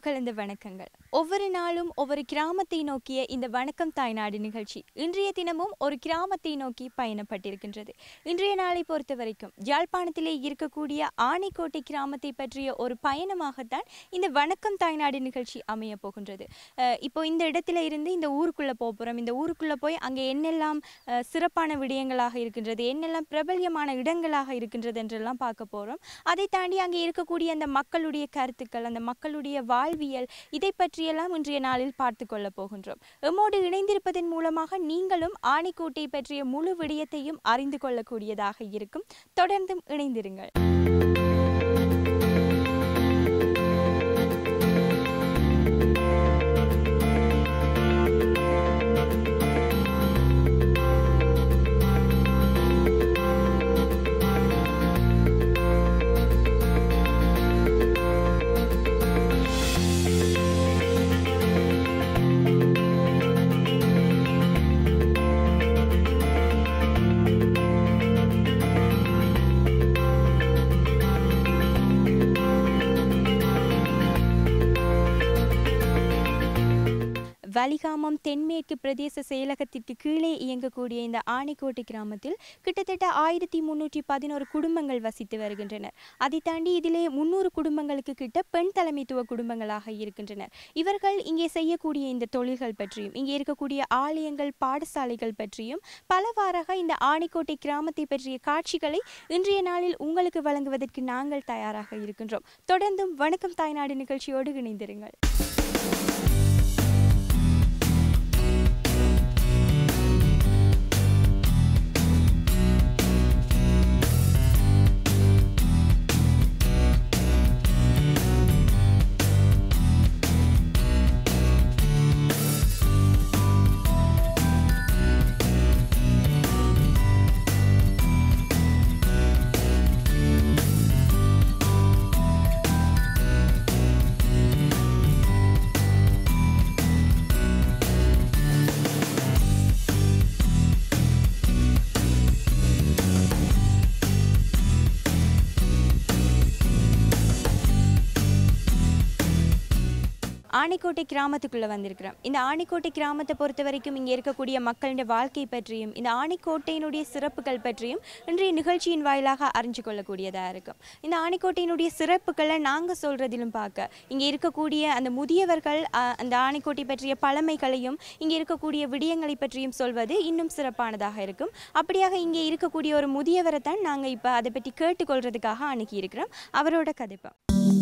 கலந்த வணக்கங்கள் ஒவ்வொரு நாளும் ஒவ்வொரு கிராமத்தை நோக்கிய இந்த வணக்கம் தாய்நாடு நிகழ்ச்சி இன்றைய தினமும் ஒரு கிராமத்தை நோக்கி பயணப்பட்டிருக்கின்றது இன்றைய நாளை பொறுத்த வரைக்கும் யாழ்ப்பாணத்திலே இருக்கக்கூடிய ஆனைக்கோட்டை கிராமத்தை பற்றிய ஒரு பயணமாகத்தான் இந்த வணக்கம் தாய்நாடு நிகழ்ச்சி அமைய போகின்றது அஹ் இப்போ இந்த இடத்துல இருந்து இந்த ஊருக்குள்ள போக போறோம் இந்த ஊருக்குள்ள போய் அங்கே என்னெல்லாம் அஹ், சிறப்பான விடயங்களாக இருக்கின்றது என்னெல்லாம் பிரபல்யமான இடங்களாக இருக்கின்றது என்றெல்லாம் பார்க்க போறோம் அதை தாண்டி அங்கே இருக்கக்கூடிய அந்த மக்களுடைய கருத்துக்கள் அந்த மக்களுடைய வாழ்வியல் இதை பற்றியெல்லாம் இன்றைய நாளில் பார்த்து கொள்ள போகின்றோம் எம்மோடு இணைந்திருப்பதன் மூலமாக நீங்களும் ஆணைக்கோட்டை பற்றிய முழு விடயத்தையும் அறிந்து கொள்ளக்கூடியதாக இருக்கும் தொடர்ந்தும் இணைந்திருங்கள் வலிகாமம் தென்மேற்கு பிரதேச செயலகத்திற்கு கீழே இயங்கக்கூடிய இந்த ஆனைக்கோட்டை கிராமத்தில் கிட்டத்தட்ட ஆயிரத்தி முன்னூற்றி பதினோரு குடும்பங்கள் வசித்து வருகின்றனர் அதை தாண்டி இதிலே முன்னூறு குடும்பங்களுக்கு கிட்ட பெண் தலைமைத்துவ குடும்பங்களாக இருக்கின்றனர் இவர்கள் இங்கே செய்யக்கூடிய இந்த தொழில்கள் பற்றியும் இங்கே இருக்கக்கூடிய ஆலயங்கள் பாடசாலைகள் பற்றியும் பலவாறாக இந்த ஆனைக்கோட்டை கிராமத்தை பற்றிய காட்சிகளை இன்றைய நாளில் உங்களுக்கு வழங்குவதற்கு நாங்கள் தயாராக இருக்கின்றோம் தொடர்ந்தும் வணக்கம் தாய்நாடு நிகழ்ச்சியோடு இணைந்திருங்கள் ஆனைக்கோட்டை கிராமத்துக்குள்ளே வந்திருக்கிறோம் இந்த ஆனைக்கோட்டை கிராமத்தை பொறுத்த வரைக்கும் இங்கே இருக்கக்கூடிய மக்களின் வாழ்க்கை பற்றியும் இந்த ஆனைக்கோட்டையினுடைய சிறப்புகள் பற்றியும் இன்றைய நிகழ்ச்சியின் வாயிலாக அறிஞ்சு கொள்ளக்கூடியதாக இருக்கும் இந்த ஆனைக்கோட்டையினுடைய சிறப்புகளை நாங்கள் சொல்கிறதிலும் பார்க்க இங்கே இருக்கக்கூடிய அந்த முதியவர்கள் அஹ், அந்த ஆனைக்கோட்டை பற்றிய பழமைகளையும் இங்கே இருக்கக்கூடிய விடயங்களை பற்றியும் சொல்வது இன்னும் சிறப்பானதாக இருக்கும் அப்படியாக இங்கே இருக்கக்கூடிய ஒரு முதியவரை தான் நாங்கள் இப்போ அதை பற்றி கேட்டுக்கொள்றதுக்காக அணுகி இருக்கிறோம் அவரோட கதைப்போம்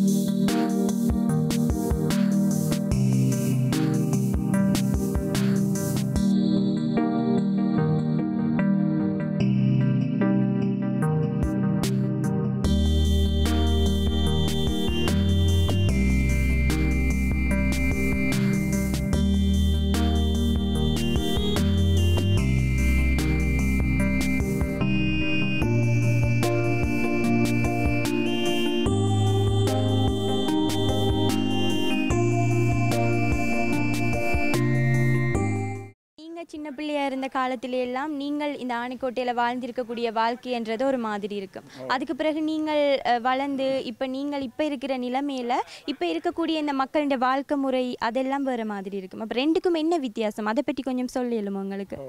நீங்கள் சின்ன பிள்ளையா இருந்த காலத்தில எல்லாம் நீங்கள் இந்த ஆணைக்கோட்டையில் வாழ்ந்திருக்கக்கூடிய வாழ்க்கைன்றது ஒரு மாதிரி இருக்கும் அதுக்கு பிறகு நீங்கள் அஹ், வளர்ந்து இப்போ நீங்கள் இப்போ இருக்கிற நிலைமையில இப்போ இருக்கக்கூடிய இந்த மக்களின் வாழ்க்கை முறை அதெல்லாம் வேறு மாதிரி இருக்கும் அப்போ ரெண்டுக்கும் என்ன வித்தியாசம் அதை பற்றி கொஞ்சம் சொல்லிடலுமா உங்களுக்கு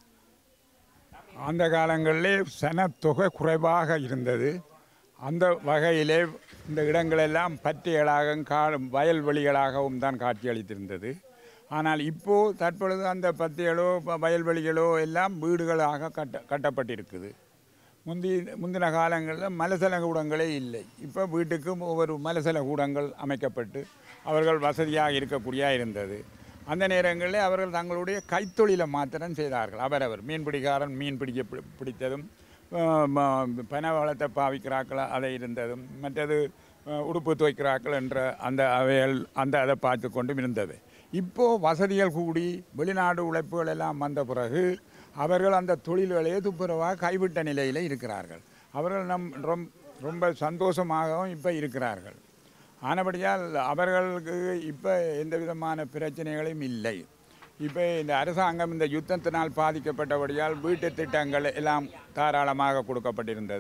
அந்த காலங்களிலே சனத்தொகை குறைவாக இருந்தது அந்த வகையிலே இந்த இடங்களெல்லாம் பற்றிகளாகவும் கா வயல்வெளிகளாகவும் தான் காட்சியளித்திருந்தது ஆனால் இப்போது தற்பொழுது அந்த பத்திகளோ ப- வயல்வெளிகளோ எல்லாம் வீடுகளாக கட்ட கட்டப்பட்டிருக்குது முந்தி முந்தின காலங்களில் மலசல கூடங்களே இல்லை இப்போ வீட்டுக்கும் ஒவ்வொரு மலசல கூடங்கள் அமைக்கப்பட்டு அவர்கள் வசதியாக இருக்கக்கூடிய இருந்தது அந்த நேரங்களில் அவர்கள் தங்களுடைய கைத்தொழிலை மாத்திரம் செய்தார்கள் அவரவர் மீன்பிடிக்காரன் மீன் பிடிக்க பி- பிடித்ததும் ஆஹ் ம- பனை வளத்தை பாவிக்கிறாக்கள் அதை இருந்ததும் மற்றது ஆஹ் உடுப்பு துவைக்கிறாக்கள் என்ற அந்த அவைகள் அந்த அதை பார்த்து கொண்டும் இருந்தது இப்போது வசதிகள் கூடி வெளிநாடு உழைப்புகள் எல்லாம் வந்த பிறகு அவர்கள் அந்த தொழில்களையே துப்புரவாக கைவிட்ட நிலையில் இருக்கிறார்கள் அவர்கள் நம் ரொம் ரொம்ப சந்தோஷமாகவும் இப்போ இருக்கிறார்கள் ஆனபடியால் அவர்களுக்கு இப்போ எந்த விதமான பிரச்சனைகளும் இல்லை இப்போ இந்த அரசாங்கம் இந்த யுத்தத்தினால் பாதிக்கப்பட்டபடியால் வீட்டு திட்டங்கள் எல்லாம் தாராளமாக கொடுக்கப்பட்டிருந்தது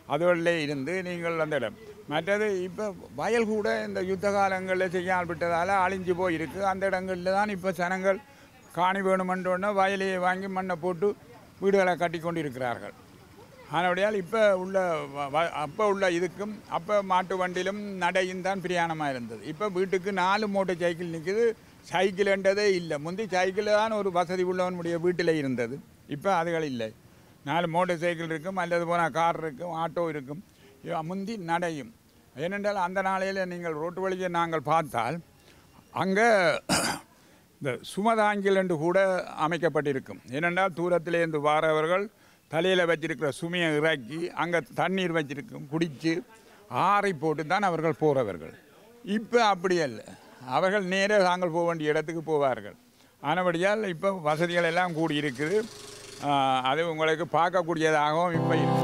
அதோடலே இருந்து நீங்கள் அந்த இடம் மற்றது இப்போ வயல் கூட இந்த யுத்த காலங்களில் செய்யாமல் விட்டதால் அழிஞ்சு போயிருக்கு அந்த இடங்களில் தான் இப்போ ஜனங்கள் காணி வேணுமென்றோன்னா வயலையை வாங்கி மண்ணை போட்டு வீடுகளை கட்டி கொண்டு இருக்கிறார்கள் ஆனபடியால் இப்போ உள்ள வ- வ- அப்போ உள்ள இதுக்கும் அப்போ மாட்டு வண்டியிலும் நடையும் தான் பிரயாணமாக இருந்தது இப்போ வீட்டுக்கு நாலு மூட்டை சைக்கிள் நிற்குது சைக்கிள்ன்றதே இல்லை முந்தி சைக்கிள் தான் ஒரு வசதி உள்ளவனுடைய வீட்டில் இருந்தது இப்போ அதுகள் இல்லை நாலு மோட்டர் சைக்கிள் இருக்கும் அல்லது போனால் கார் இருக்கும் ஆட்டோ இருக்கும் இவ முந்தி நடையும் ஏனென்றால் அந்த நாளையில் நீங்கள் ரோட்டு வழியை நாங்கள் பார்த்தால் அங்கே இந்த சுமதாங்கில் என்று கூட அமைக்கப்பட்டிருக்கும் ஏனென்றால் தூரத்திலேருந்து வாரவர்கள் தலையில் வச்சிருக்கிற சுமையை இறக்கி அங்கே தண்ணீர் வச்சிருக்கும் குடித்து ஆறை போட்டு தான் அவர்கள் போகிறவர்கள் இப்போ அப்படி அல்ல அவர்கள் நேரே தாங்கள் போக வேண்டிய இடத்துக்கு போவார்கள் ஆனபடியால் இப்போ வசதிகள் எல்லாம் கூடி இருக்குது ஆஹ், அது உங்களுக்கு பார்க்கக்கூடியதாகவும் இப்போ இருக்கு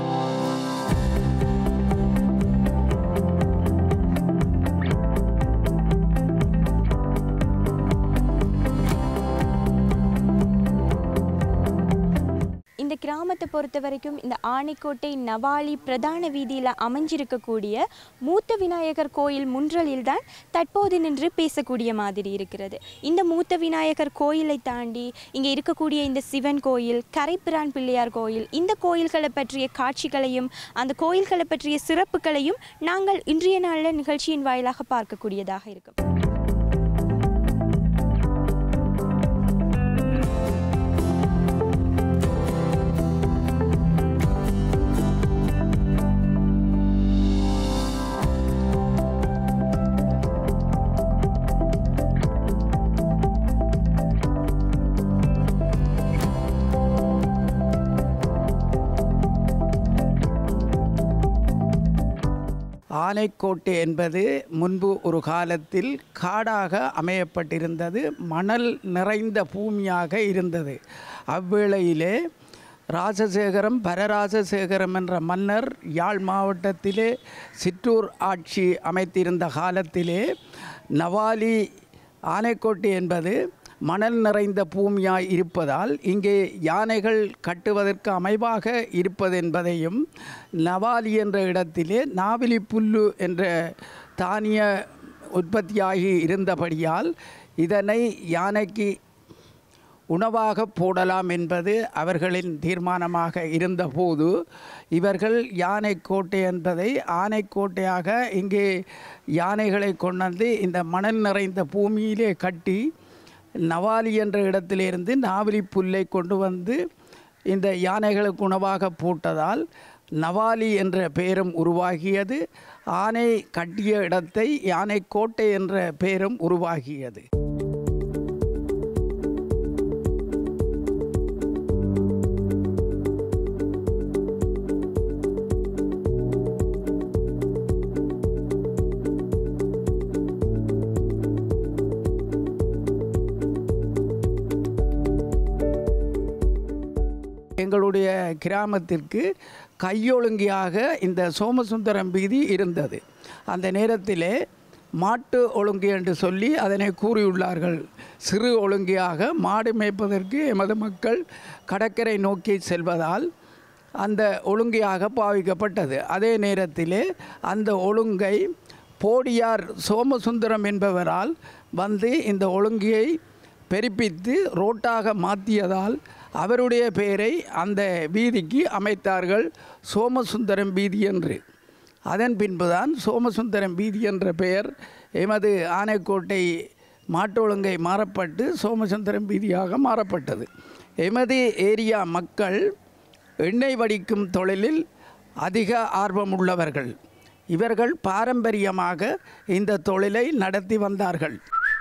இந்த கிராமத்தை பொறுத்த வரைக்கும் இந்த ஆனைக்கோட்டை நவாலி பிரதான வீதியில் அமைஞ்சிருக்கக்கூடிய மூத்த விநாயகர் கோயில் முன்றலில் தான் தற்போது நின்று பேசக்கூடிய மாதிரி இருக்கிறது இந்த மூத்த விநாயகர் கோயிலை தாண்டி இங்கே இருக்கக்கூடிய இந்த சிவன் கோயில் கரைப்பிரான் பிள்ளையார் கோயில் இந்த கோயில்களை பற்றிய காட்சிகளையும் அந்த கோயில்களை பற்றிய சிறப்புகளையும் நாங்கள் இன்றைய நாளில் நிகழ்ச்சியின் வாயிலாக பார்க்கக்கூடியதாக இருக்கும் ஆனைக்கோட்டை என்பது முன்பு ஒரு காலத்தில் காடாக அமையப்பட்டிருந்தது மணல் நிறைந்த பூமியாக இருந்தது அவ்வேளையிலே ராஜசேகரம் பரராஜசேகரம் என்ற மன்னர் யாழ் மாவட்டத்திலே சிற்றூர் ஆட்சி அமைத்திருந்த காலத்திலே நவாலி ஆனைக்கோட்டை என்பது மணல் நிறைந்த பூமியாய் இருப்பதால் இங்கே யானைகள் கட்டுவதற்கு அமைவாக இருப்பது என்பதையும் நவாலி என்ற இடத்திலே நாவிலி புல்லு என்ற தானிய உற்பத்தியாகி இருந்தபடியால் இதனை யானைக்கு உணவாக போடலாம் என்பது அவர்களின் தீர்மானமாக இருந்தபோது இவர்கள் யானை கோட்டை என்பதை ஆனைக்கோட்டையாக இங்கே யானைகளை கொண்டு இந்த மணல் நிறைந்த பூமியிலே கட்டி நவாலி என்ற இடத்திலிருந்து நாவலி புல்லை கொண்டு வந்து இந்த யானைகளுக்கு உணவாக போட்டதால் நவாலி என்ற பெயரும் உருவாகியது ஆனை கட்டிய இடத்தை யானை கோட்டை என்ற பெயரும் உருவாகியது எங்களுடைய கிராமத்திற்கு கையொழுங்கியாக இந்த சோமசுந்தரம் வீதி இருந்தது அந்த நேரத்திலே மாட்டு ஒழுங்கு என்று சொல்லி அதனை கூறியுள்ளார்கள் சிறு ஒழுங்கியாக மாடு மேய்ப்பதற்கு எமது மக்கள் கடற்கரை நோக்கி செல்வதால் அந்த ஒழுங்கியாக பாவிக்கப்பட்டது அதே நேரத்திலே அந்த ஒழுங்கை போடியார் சோமசுந்தரம் என்பவரால் வந்து இந்த ஒழுங்கியை பெருப்பித்து ரோட்டாக மாற்றியதால் அவருடைய பெயரை அந்த வீதிக்கு அமைத்தார்கள் சோமசுந்தரம் வீதி என்று அதன் பின்புதான் சோமசுந்தரம் வீதி என்ற பெயர் எமது ஆனைக்கோட்டை மாட்டு ஒழுங்கை மாறப்பட்டு சோமசுந்தரம் வீதியாக மாறப்பட்டது எமது ஏரியா மக்கள் எண்ணெய் வடிக்கும் தொழிலில் அதிக ஆர்வமுள்ளவர்கள் இவர்கள் பாரம்பரியமாக இந்த தொழிலை நடத்தி வந்தார்கள்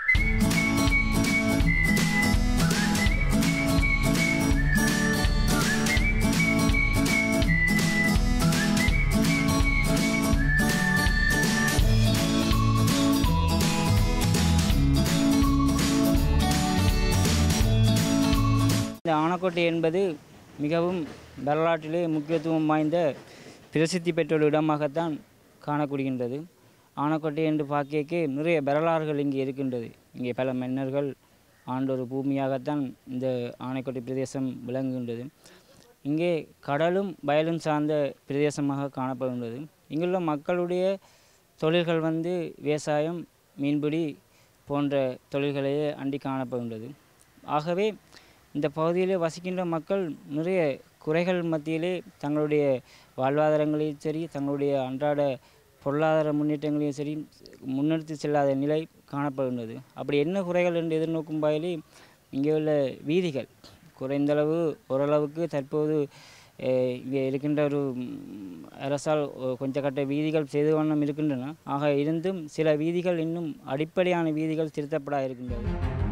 இந்த ஆனக்கோட்டை என்பது மிகவும் வரலாற்றிலே முக்கியத்துவம் வாய்ந்த பிரசித்தி பெற்ற ஒரு இடமாகத்தான் காணப்படுகின்றது ஆனக்கோட்டை என்று பார்க்க நிறைய வரலாறுகள் இங்கே இருக்கின்றது இங்கே பல மன்னர்கள் ஆண்ட ஒரு பூமியாகத்தான் இந்த ஆனைக்கோட்டை பிரதேசம் விளங்குகின்றது இங்கே கடலும் வயலும் சார்ந்த பிரதேசமாக காணப்படுகின்றது இங்குள்ள மக்களுடைய தொழில்கள் வந்து விவசாயம் மீன்பிடி போன்ற தொழில்களையே அண்டி காணப்படுகின்றது ஆகவே இந்த பகுதியிலே வசிக்கின்ற மக்கள் நிறைய குறைகள் மத்தியிலே தங்களுடைய வாழ்வாதாரங்களையும் சரி தங்களுடைய அன்றாட பொருளாதார முன்னேற்றங்களையும் சரி முன்னெடுத்து செல்லாத நிலை காணப்படுகின்றது அப்படி என்ன குறைகள் என்று எதிர்நோக்கும் வகையிலே இங்கே உள்ள வீதிகள் குறைந்தளவு ஓரளவுக்கு தற்போது அஹ், இங்கே இருக்கின்ற ஒரு ம், அரசால் ஒ- கொஞ்ச கட்ட வீதிகள் செய்து வண்ணம் இருக்கின்றன ஆக இருந்தும் சில வீதிகள் இன்னும் அடிப்படையான வீதிகள் திருத்தப்பட இருக்கின்றது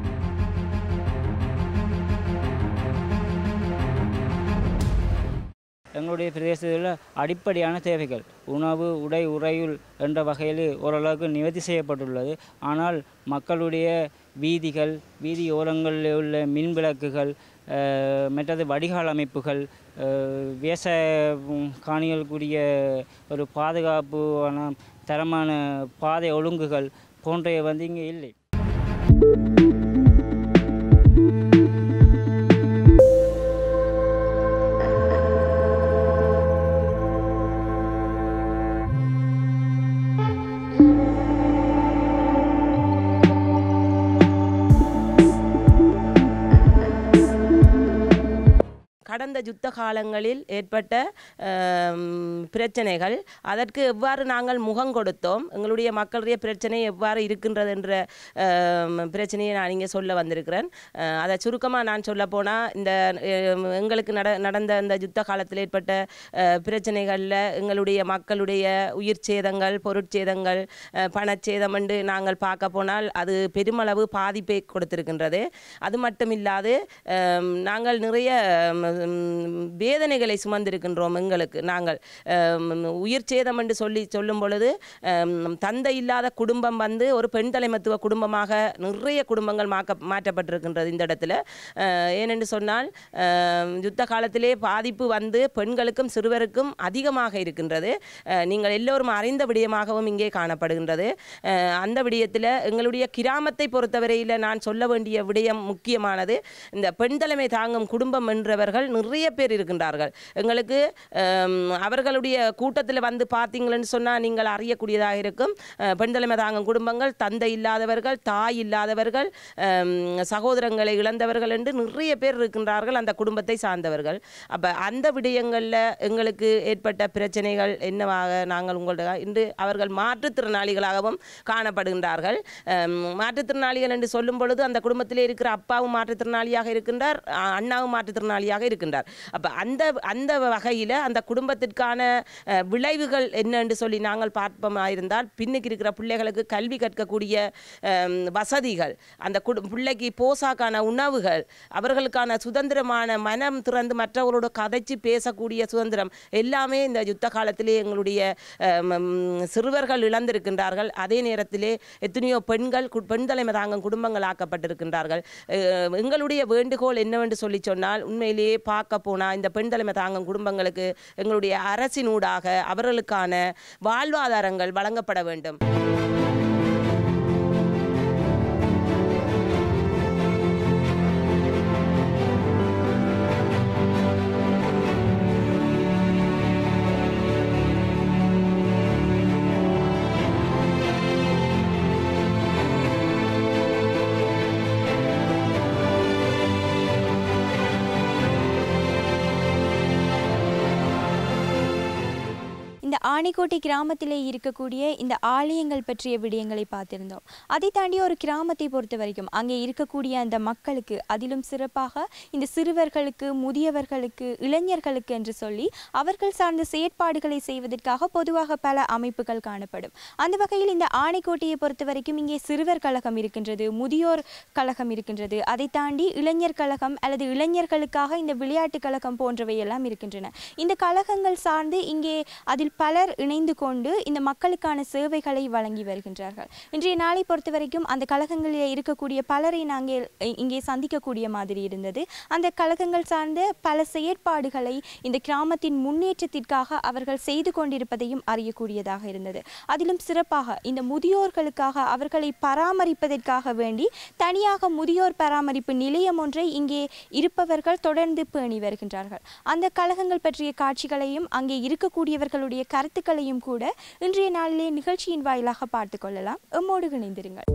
எங்களுடைய பிரதேசத்தில் அடிப்படையான தேவைகள் உணவு உடை உறையுள் என்ற வகையில் ஓரளவுக்கு நிவர்த்தி செய்யப்பட்டுள்ளது ஆனால் மக்களுடைய வீதிகள் வீதி ஓரங்களில் உள்ள மின் விளக்குகள் அஹ், மற்றது வடிகால் அமைப்புகள் அஹ், விவசாய ம், காணிகளுக்குரிய ஒரு பாதுகாப்பான தரமான பாதை ஒழுங்குகள் போன்றவை வந்து இங்கே இல்லை கடந்த யுத்த காலங்களில் ஏற்பட்ட ஆம், பிரச்சனைகள் அதற்கு எவ்வாறு நாங்கள் முகம் கொடுத்தோம் எங்களுடைய மக்களுடைய பிரச்சனை எவ்வாறு இருக்கின்றது என்ற ஆம், பிரச்சனையை நான் இங்கே சொல்ல வந்திருக்கிறேன் அஹ், அதை சுருக்கமாக நான் சொல்ல போனால் இந்த அஹ், எங்களுக்கு நட நடந்த இந்த யுத்த காலத்தில் ஏற்பட்ட அஹ், பிரச்சனைகளில் எங்களுடைய மக்களுடைய உயிர் சேதங்கள் பொருட்சேதங்கள் அஹ், பணச்சேதம் என்று நாங்கள் பார்க்க போனால் அது பெருமளவு பாதிப்பை கொடுத்திருக்கின்றது அது மட்டும் இல்லாது அம், நாங்கள் நிறைய ம், வேதனைகளை சுமந்திருக்கின்றோம் எங்களுக்கு நாங்கள் அம், உயிர் சேதம் என்று சொல்லி சொல்லும் பொழுது அம், தந்தை இல்லாத குடும்பம் வந்து ஒரு பெண் தலைமத்துவ குடும்பமாக நிறைய குடும்பங்கள் மாக்க மாற்றப்பட்டிருக்கின்றது இந்த இடத்துல அஹ், ஏனென்று சொன்னால் அஹ், யுத்த காலத்திலே பாதிப்பு வந்து பெண்களுக்கும் சிறுவருக்கும் அதிகமாக இருக்கின்றது அஹ், நீங்கள் எல்லோரும் அறிந்த விடயமாகவும் இங்கே காணப்படுகின்றது அஹ், அந்த விடயத்தில் எங்களுடைய கிராமத்தை பொறுத்தவரையில் நான் சொல்ல வேண்டிய விடயம் முக்கியமானது இந்த பெண் தலைமை தாங்கும் குடும்பம் என்றவர்கள் நிறைய பேர் இருக்கின்றார்கள் எங்களுக்கு அம், அவர்களுடைய கூட்டத்தில் வந்து பார்த்தீங்களன்னு சொன்னால் நீங்கள் அறியக்கூடியதாக இருக்கும் அஹ், பெண் தலைமை தாங்கும் குடும்பங்கள் தந்தை இல்லாதவர்கள் தாய் இல்லாதவர்கள் அம், சகோதரங்களை இழந்தவர்கள் என்று நிறைய பேர் இருக்கின்றார்கள் அந்த குடும்பத்தை சார்ந்தவர்கள் அப்போ அந்த விடயங்களில் எங்களுக்கு ஏற்பட்ட பிரச்சனைகள் என்னவாக நாங்கள் உங்கள்ட்ட இன்று அவர்கள் மாற்றுத்திறனாளிகளாகவும் காணப்படுகின்றார்கள் அம், மாற்றுத்திறனாளிகள் என்று சொல்லும் பொழுது அந்த குடும்பத்திலே இருக்கிற அப்பாவும் மாற்றுத்திறனாளியாக இருக்கின்றார் அ- அண்ணாவும் மாற்றுத்திறனாளியாக இருக்கின்றார் அப்போ அந்த அந்த வகையில் அந்த குடும்பத்திற்கான அஹ், விளைவுகள் என்ன என்று சொல்லி நாங்கள் பார்ப்போமா இருந்தால் பின்னுக்கு இருக்கிற பிள்ளைகளுக்கு கல்வி கற்கக்கூடிய அம், வசதிகள் அந்த குடு பிள்ளைக்கு போசாக்கான உணவுகள் அவர்களுக்கான சுதந்திரமான மனம் திறந்து மற்றவர்களோட கதைச்சு பேசக்கூடிய சுதந்திரம் எல்லாமே இந்த யுத்த காலத்திலே எங்களுடைய அம், ம், சிறுவர்கள் இழந்திருக்கின்றார்கள் அதே நேரத்திலே எத்தனையோ பெண்கள் கு- பெண் தலைமை தாங்கும் குடும்பங்கள் ஆக்கப்பட்டிருக்கின்றார்கள் அஹ், எங்களுடைய வேண்டுகோள் என்னவென்று சொல்லி சொன்னால் உண்மையிலேயே பார்க்க போனால் இந்த பெண் தலைமை தாங்கும் குடும்பங்களுக்கு எங்களுடைய அரசினூடாக அவர்களுக்கான வாழ்வாதாரங்கள் வழங்கப்பட வேண்டும் இந்த ஆணிக்கோட்டை கிராமத்திலே இருக்கக்கூடிய இந்த ஆலயங்கள் பற்றிய விடயங்களை பார்த்திருந்தோம் அதை தாண்டி ஒரு கிராமத்தை பொறுத்த வரைக்கும் அங்கே இருக்கக்கூடிய அந்த மக்களுக்கு அதிலும் சிறப்பாக இந்த சிறுவர்களுக்கு முதியவர்களுக்கு இளைஞர்களுக்கு என்று சொல்லி அவர்கள் சார்ந்த செயற்பாடுகளை செய்வதற்காக பொதுவாக பல அமைப்புகள் காணப்படும் அந்த வகையில் இந்த ஆணைக்கோட்டையை பொறுத்த வரைக்கும் இங்கே சிறுவர் கழகம் இருக்கின்றது முதியோர் கழகம் இருக்கின்றது அதை தாண்டி இளைஞர் கழகம் அல்லது இளைஞர்களுக்காக இந்த விளையாட்டு கழகம் போன்றவை எல்லாம் இருக்கின்றன இந்த கழகங்கள் சார்ந்து இங்கே அதில் பலர் இணைந்து கொண்டு இந்த மக்களுக்கான சேவைகளை வழங்கி வருகின்றார்கள் இன்றைய நாளை பொறுத்த வரைக்கும் அந்த கழகங்களில் இருக்கக்கூடிய பலரை நாங்கள் இ- இங்கே சந்திக்கக்கூடிய மாதிரி இருந்தது அந்த கழகங்கள் சார்ந்த பல செயற்பாடுகளை இந்த கிராமத்தின் முன்னேற்றத்திற்காக அவர்கள் செய்து கொண்டிருப்பதையும் அறியக்கூடியதாக இருந்தது அதிலும் சிறப்பாக இந்த முதியோர்களுக்காக அவர்களை பராமரிப்பதற்காக வேண்டி தனியாக முதியோர் பராமரிப்பு நிலையம் ஒன்றை இங்கே இருப்பவர்கள் தொடர்ந்து பேணி வருகின்றார்கள் அந்த கழகங்கள் பற்றிய காட்சிகளையும் அங்கே இருக்கக்கூடியவர்களுடைய கருத்துக்களையும் கூட இன்றைய நாளிலே நிகழ்ச்சியின் வாயிலாக பார்த்து கொள்ளலாம் எம்மோடு இணைந்திருங்கள்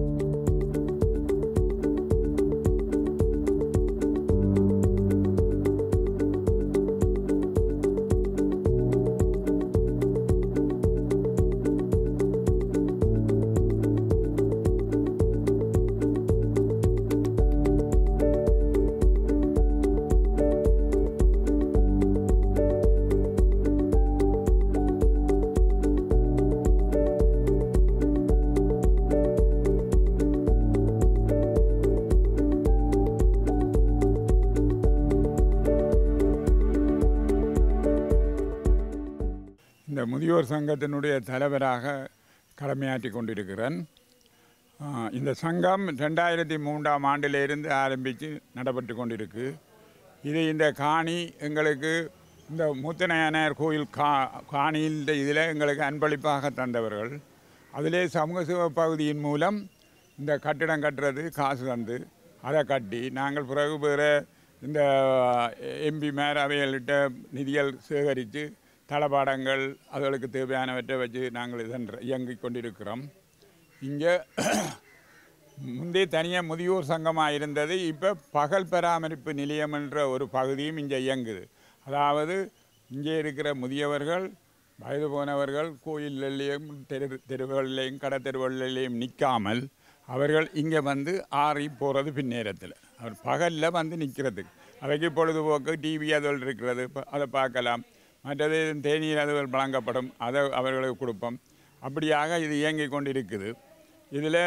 இந்த முதியோர் சங்கத்தினுடைய தலைவராக கடமையாற்றி கொண்டிருக்கிறேன் ஆ, இந்த சங்கம் ரெண்டாயிரத்தி மூன்றாம் ஆண்டிலிருந்து ஆரம்பித்து நடைபெற்று கொண்டிருக்கு இது இந்த காணி எங்களுக்கு இந்த மூத்தனையானார் கோயில் கா காணியில் இதில் எங்களுக்கு அன்பளிப்பாக தந்தவர்கள் அதிலே சமூக சேவை பகுதியின் மூலம் இந்த கட்டிடம் கட்டுறது காசு தந்து அதை கட்டி நாங்கள் பிறகு பிற இந்த எம்பி மேரவைகள்கிட்ட நிதிகள் சேகரித்து தளபாடங்கள் அதுகளுக்கு தேவையானவற்றை வச்சு நாங்கள் இதன் இயங்கிக் கொண்டிருக்கிறோம் இங்கே முந்தைய தனியாக முதியோர் சங்கமாக இருந்தது இப்போ பகல் பராமரிப்பு நிலையம் என்ற ஒரு பகுதியும் இங்கே இயங்குது அதாவது இங்கே இருக்கிற முதியவர்கள் வயது போனவர்கள் கோயில்லையும் தெரு தெருவுகளிலையும் கடை தெருவுகளிலையும் நிற்காமல் அவர்கள் இங்கே வந்து ஆறி போகிறது பின்னேரத்தில் அவர் பகலில் வந்து நிற்கிறதுக்கு அவைக்கு பொழுதுபோக்கு டிவி அதுகள் இருக்கிறது ப- அதை பார்க்கலாம் மற்றது தேநீர் அதுகள் வழங்கப்படும் அதை அவர்களுக்கு கொடுப்போம் அப்படியாக இது இயங்கிக் கொண்டிருக்குது இதில்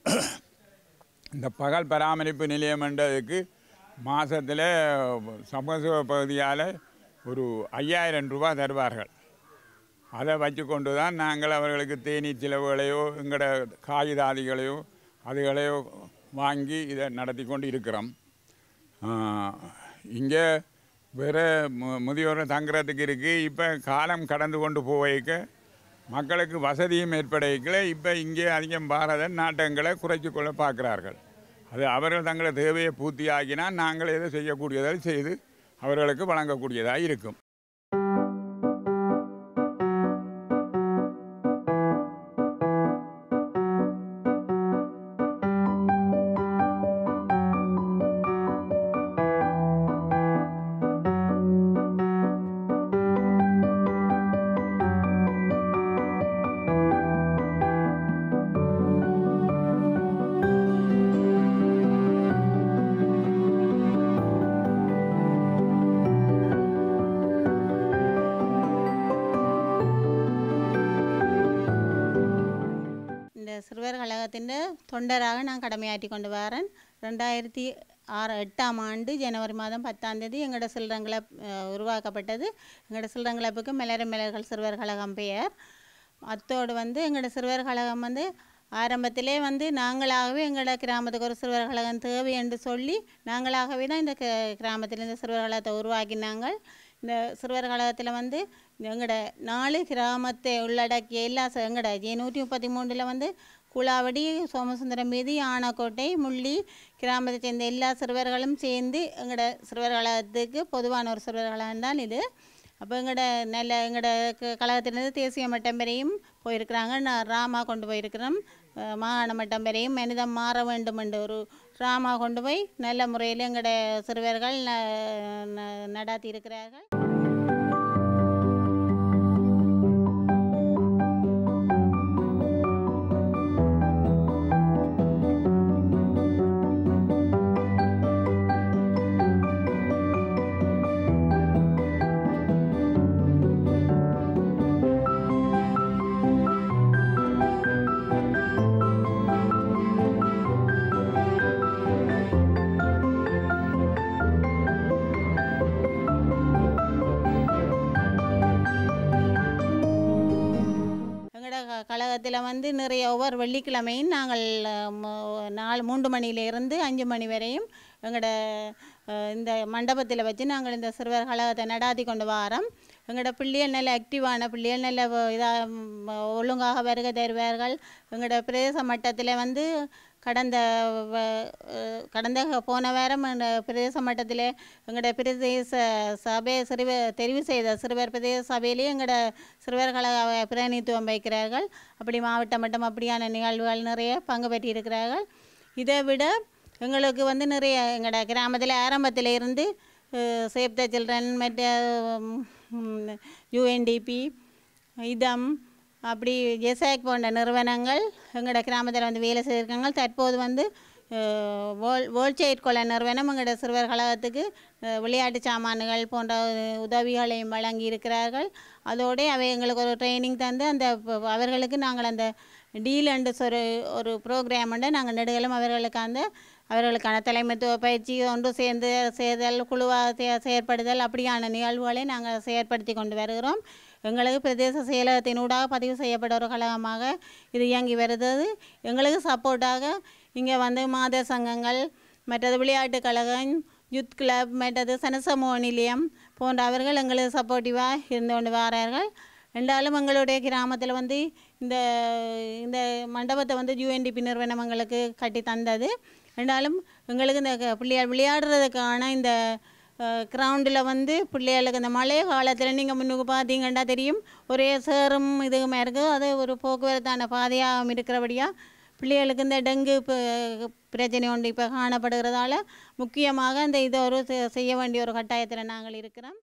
இந்த பகல் பராமரிப்பு நிலையம்ன்றதுக்கு மாதத்தில் சமூக பகுதியால் ஒரு ஐயாயிரம் ரூபாய் தருவார்கள் அதை வச்சு கொண்டு தான் நாங்கள் அவர்களுக்கு தேநீர் செலவுகளையோ எங்களோட காகிதாதிகளையோ அதுகளையோ வாங்கி இதை நடத்தி கொண்டு இருக்கிறோம் இங்கே வேறு மு முதியோர் தங்குறதுக்கு இருக்குது இப்போ காலம் கடந்து கொண்டு போவைக்க மக்களுக்கு வசதியும் ஏற்படைக்கல இப்போ இங்கே அதிகம் பாரத நாட்டங்களை குறைச்சி கொள்ள பார்க்குறார்கள் அது அவர்கள் தங்களை தேவையை பூர்த்தி ஆக்கினால் நாங்கள் எதை செய்யக்கூடியதை செய்து அவர்களுக்கு வழங்கக்கூடியதாக இருக்கும் இந்த சிறுவர் கழகத்தின் தொண்டராக நான் கடமையாற்றி கொண்டு வரேன் ரெண்டாயிரத்தி ஆறு எட்டாம் ஆண்டு ஜனவரி மாதம் பத்தாம் தேதி எங்களோட சில்றங்களை உருவாக்கப்பட்டது எங்களோட சில்றங்கிழப்புக்கு மலர மலர்கள் சிறுவர் கழகம் பெயர் அத்தோடு வந்து எங்களோட சிறுவர் கழகம் வந்து ஆரம்பத்திலே வந்து நாங்களாகவே எங்களோட கிராமத்துக்கு ஒரு சிறுவர் கழகம் தேவை என்று சொல்லி நாங்களாகவே தான் இந்த க- கிராமத்தில் இந்த சிறுவர் கழகத்தை உருவாக்கினாங்க இந்த சிறுவர் கழகத்தில் வந்து எங்களோட நாலு கிராமத்தை உள்ளடக்கிய எல்லா ச- எங்களோட ஜே நூற்றி முப்பத்தி மூணில் வந்து குளாவடி சோமசுந்தரம் மீதி ஆனக்கோட்டை முள்ளி கிராமத்தை சேர்ந்த எல்லா சிறுவர்களும் சேர்ந்து எங்களோட சிறுவர் கழகத்துக்கு பொதுவான ஒரு சிறுவர் கழகம் தான் இது அப்போ எங்களோட நல்ல எங்களோட க- கழகத்திலிருந்து தேசிய மட்டம் வரையும் போயிருக்கிறாங்க நான் ராமா கொண்டு போயிருக்கிறோம் அஹ் மாகாண மட்டம் வரையும் மனிதம் மாற வேண்டும் என்று ஒரு ராமா கொண்டு போய் நல்ல முறையில் எங்களோட சிறுவர்கள் ந- ந- நடாத்தி இருக்கிறார்கள் அலுவலகத்தில் வந்து நிறைய ஒவ்வொரு வெள்ளிக்கிழமையும் நாங்கள் அஹ், மு- நாலு மூன்று மணியிலிருந்து அஞ்சு மணி வரையும் எங்களோட அஹ், இந்த மண்டபத்தில் வச்சு நாங்கள் இந்த சிறுவர் கழகத்தை நடாத்தி கொண்டு வாரோம் எங்களோட பிள்ளைகள் நல்ல ஆக்டிவான பிள்ளைகள் நல்ல இதாக ஒழுங்காக வருகை தருவார்கள் எங்களோட பிரதேச மட்டத்தில் வந்து கடந்த வ- அஹ், கடந்த போன வாரம் இந்த பிரதேச மட்டத்தில் எங்களோட பிரதேச சபை சிறுவர் தெரிவு செய்த சிறுவர் பிரதேச சபையிலேயே எங்களோட சிறுவர் கழக பிரதிநிதித்துவம் வைக்கிறார்கள் அப்படி மாவட்ட மட்டம் அப்படியான நிகழ்வுகள் நிறைய பங்கு பெற்றிருக்கிறார்கள் இதை விட எங்களுக்கு வந்து நிறைய எங்களோட கிராமத்தில் ஆரம்பத்தில் இருந்து சேவ் த சில்ட்ரன் மற்ற யூஎன்டிபி இதம் அப்படி ஜெசாக் போன்ற நிறுவனங்கள் எங்களோட கிராமத்தில் வந்து வேலை செய்திருக்காங்க தற்போது வந்து அஹ், வேர்ல் வேர்ல்ட் சைட் கொலை நிறுவனம் எங்களோட சிறுவர் கழகத்துக்கு அஹ், விளையாட்டு சாமான்கள் போன்ற உதவிகளையும் வழங்கி இருக்கிறார்கள் அதோடு அவை எங்களுக்கு ஒரு ட்ரைனிங் தந்து அந்த ப- அவர்களுக்கு நாங்கள் அந்த டீல் அண்டு ஒரு ஒரு ப்ரோக்ராம் உண்டு நாங்கள் நெடுகளும் அவர்களுக்கு அந்த அவர்களுக்கான தலைமைத்துவ பயிற்சி ஒன்று சேர்ந்து செய்தல் குழுவாக செய- செயற்படுதல் அப்படியான நிகழ்வுகளை நாங்கள் செயற்படுத்தி கொண்டு வருகிறோம் எங்களுக்கு பிரதேச செயலகத்தினூடாக பதிவு செய்யப்பட்ட ஒரு கழகமாக இது இயங்கி வருகிறது எங்களுக்கு சப்போர்ட்டாக இங்கே வந்து மாத சங்கங்கள் மற்றது விளையாட்டுக் கழகம் யூத் கிளப் மற்றது சனசமூக நிலையம் போன்ற அவர்கள் எங்களுக்கு சப்போர்ட்டிவாக இருந்து கொண்டு வரார்கள் ரெண்டாலும் எங்களுடைய கிராமத்தில் வந்து இந்த இந்த மண்டபத்தை வந்து யூஎன்டிபி நிறுவனம் எங்களுக்கு கட்டி தந்தது ரெண்டாலும் எங்களுக்கு இந்த க- பிள்ளையார் விளையாடுறதுக்கான இந்த கிரவுண்டில் வந்து பிள்ளைகளுக்கு இந்த மழை காலத்தில் நீங்கள் முன்னுக்கு பார்த்தீங்கன்னா தெரியும் ஒரே சேரும் இதுவுமே இருக்குது அது ஒரு போக்குவரத்தான பாதையாகவும் இருக்கிறபடியாக பிள்ளைகளுக்கு இந்த டெங்கு ப- பிரச்சனை ஒன்று இப்போ காணப்படுகிறதால முக்கியமாக இந்த இதை ஒரு செ- செய்ய வேண்டிய ஒரு கட்டாயத்தில் நாங்கள் இருக்கிறோம்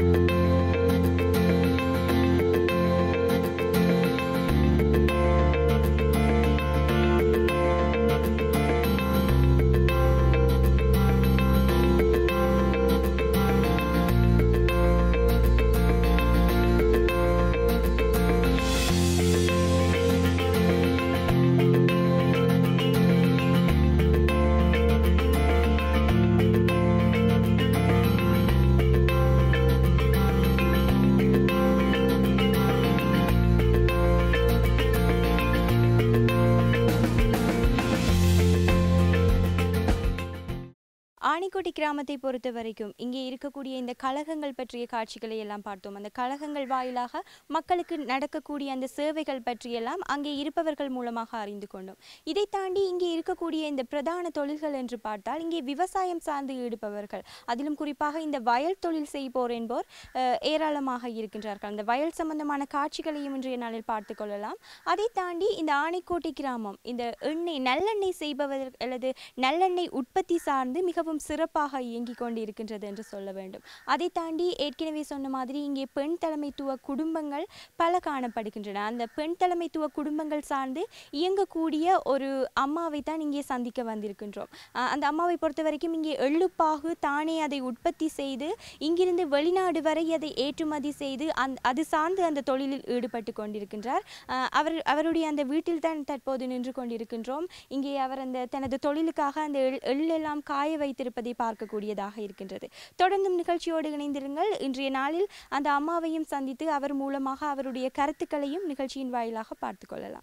ஆணிக்கோட்டை கிராமத்தை பொறுத்த வரைக்கும் இங்கே இருக்கக்கூடிய இந்த கழகங்கள் பற்றிய காட்சிகளை எல்லாம் பார்த்தோம் அந்த கழகங்கள் வாயிலாக மக்களுக்கு நடக்கக்கூடிய அந்த சேவைகள் பற்றியெல்லாம் அங்கே இருப்பவர்கள் மூலமாக அறிந்து கொண்டோம் இதை தாண்டி இங்கே இருக்கக்கூடிய இந்த பிரதான தொழில்கள் என்று பார்த்தால் இங்கே விவசாயம் சார்ந்து ஈடுபவர்கள் அதிலும் குறிப்பாக இந்த வயல் தொழில் செய்வோர் என்போர் அஹ், ஏராளமாக இருக்கின்றார்கள் அந்த வயல் சம்பந்தமான காட்சிகளையும் இன்றைய நாளில் பார்த்து கொள்ளலாம் அதை தாண்டி இந்த ஆணைக்கோட்டை கிராமம் இந்த எண்ணெய் நல்லெண்ணெய் செய்பவர் அல்லது நல்லெண்ணெய் உற்பத்தி சார்ந்து மிகவும் சிறப்பாக இயங்கிக் கொண்டு இருக்கின்றது என்று சொல்ல வேண்டும் அதை தாண்டி ஏற்கனவே சொன்ன மாதிரி இங்கே பெண் தலைமைத்துவ குடும்பங்கள் பல காணப்படுகின்றன அந்த பெண் தலைமைத்துவ குடும்பங்கள் சார்ந்து இயங்கக்கூடிய ஒரு அம்மாவை தான் இங்கே சந்திக்க வந்திருக்கின்றோம் அஹ் அந்த அம்மாவை பொறுத்த வரைக்கும் இங்கே எள்ளுப்பாகு தானே அதை உற்பத்தி செய்து இங்கிருந்து வெளிநாடு வரை அதை ஏற்றுமதி செய்து அந் அது சார்ந்து அந்த தொழிலில் ஈடுபட்டு கொண்டிருக்கின்றார் அஹ் அவர் அவருடைய அந்த வீட்டில் தான் தற்போது நின்று கொண்டிருக்கின்றோம் இங்கே அவர் அந்த தனது தொழிலுக்காக அந்த எள் எள்ளெல்லாம் காய வைத்திருப்பதை பார்க்கக்கூடியதாக இருக்கின்றது தொடர்ந்தும் நிகழ்ச்சியோடு இணைந்திருங்கள் இன்றைய நாளில் அந்த அம்மாவையும் சந்தித்து அவர் மூலமாக அவருடைய கருத்துக்களையும் நிகழ்ச்சியின் வாயிலாக பார்த்து கொள்ளலாம்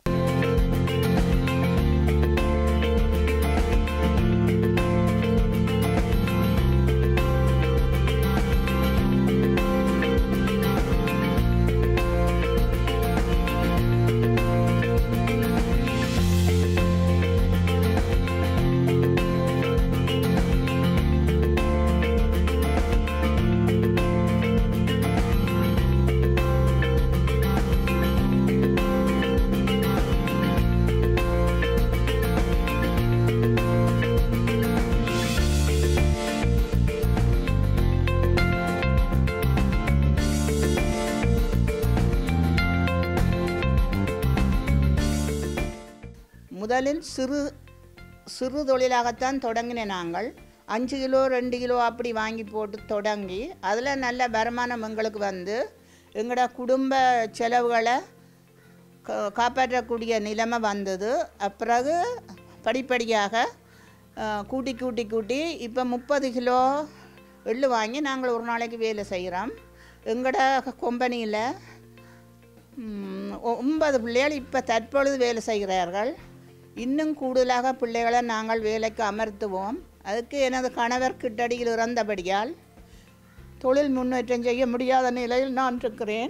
முதலில் சிறு சிறு தொழிலாகத்தான் தொடங்கின நாங்கள் அஞ்சு கிலோ ரெண்டு கிலோ அப்படி வாங்கி போட்டு தொடங்கி அதில் நல்ல வருமானம் எங்களுக்கு வந்து எங்களோட குடும்ப செலவுகளை கா- காப்பாற்றக்கூடிய நிலைமை வந்தது பிறகு படிப்படியாக அஹ், கூட்டி கூட்டி கூட்டி இப்போ முப்பது கிலோ எள்ளு வாங்கி நாங்கள் ஒரு நாளைக்கு வேலை செய்கிறோம் எங்களோட கம்பெனியில் ம், ஒ- ஒன்பது பிள்ளைகள் இப்போ தற்பொழுது வேலை செய்கிறார்கள் இன்னும் கூடுதலாக பிள்ளைகளை நாங்கள் வேலைக்கு அமர்த்துவோம் அதுக்கு எனது கணவர் கிட்டடியில் இறந்தபடியால் தொழில் முன்னேற்றம் செய்ய முடியாத நிலையில் நான் இருக்கிறேன்